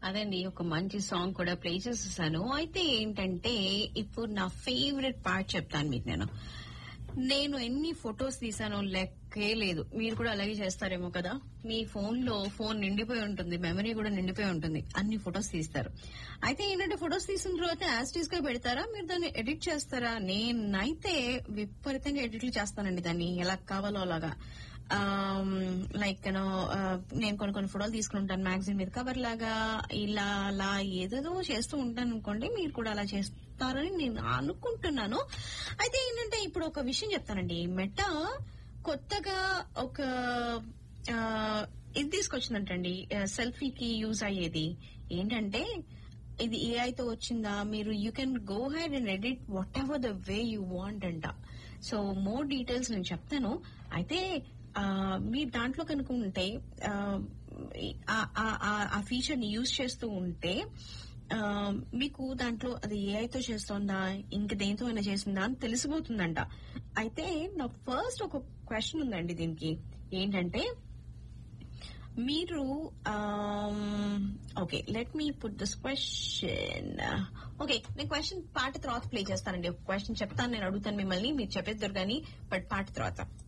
అదండి ఒక మంచి సాంగ్ కూడా ప్లే చేసేసాను అయితే ఏంటంటే ఇప్పుడు నా ఫేవరెట్ పార్ట్ చెప్తాను మీకు నేను నేను ఎన్ని ఫొటోస్ తీసానో లెక్కే లేదు మీరు కూడా అలాగే చేస్తారేమో కదా మీ ఫోన్ లో ఫోన్ నిండిపోయి ఉంటుంది మెమరీ కూడా నిండిపోయి ఉంటుంది అన్ని ఫొటోస్ తీస్తారు అయితే ఏంటంటే ఫొటోస్ తీసిన తర్వాత యాస్టీస్ గా పెడతారా మీరు దాన్ని ఎడిట్ చేస్తారా నేనైతే విపరీతంగా ఎడిట్లు చేస్తానండి దాన్ని ఎలా కావాలో అలాగా లైక్ యూనో నేను కొన్ని కొన్ని ఫోటోలు తీసుకుంటాను మ్యాగజైన్ మీద కవర్ లాగా ఇలా అలా ఏదేదో చేస్తూ ఉంటాను అనుకోండి మీరు కూడా అలా చేస్తారని నేను అనుకుంటున్నాను అయితే ఏంటంటే ఇప్పుడు ఒక విషయం చెప్తానండి మెటా కొత్తగా ఒక ఆ, ఇది తీసుకొచ్చిందంటండి సెల్ఫీకి యూజ్ అయ్యేది ఏంటంటే ఇది AI తో వచ్చిందా మీరు you can go ahead and edit whatever the way you want అంట సో మోర్ డీటెయిల్స్ నేను చెప్తాను అయితే ఆ, మీరు దాంట్లో కనుక ఉంటే ఆ, ఆ- ఆ- ఆ- ఆ ఫీచర్ ని యూజ్ చేస్తూ ఉంటే ఆ, మీకు దాంట్లో అది ఏఐతో చేస్తోందా ఇంక దేంతో అయినా చేసిందా అని తెలిసిపోతుందంట అయితే నా ఫస్ట్ ఒక క్వశ్చన్ ఉందండి దీనికి ఏంటంటే మీరు okay let me put this question okay నేను క్వశ్చన్ పాట తర్వాత ప్లే చేస్తానండి ఒక క్వశ్చన్ చెప్తాను నేను అడుగుతాను మిమ్మల్ని మీరు చెప్పేద్దరు కానీ బట్ పాట తర్వాత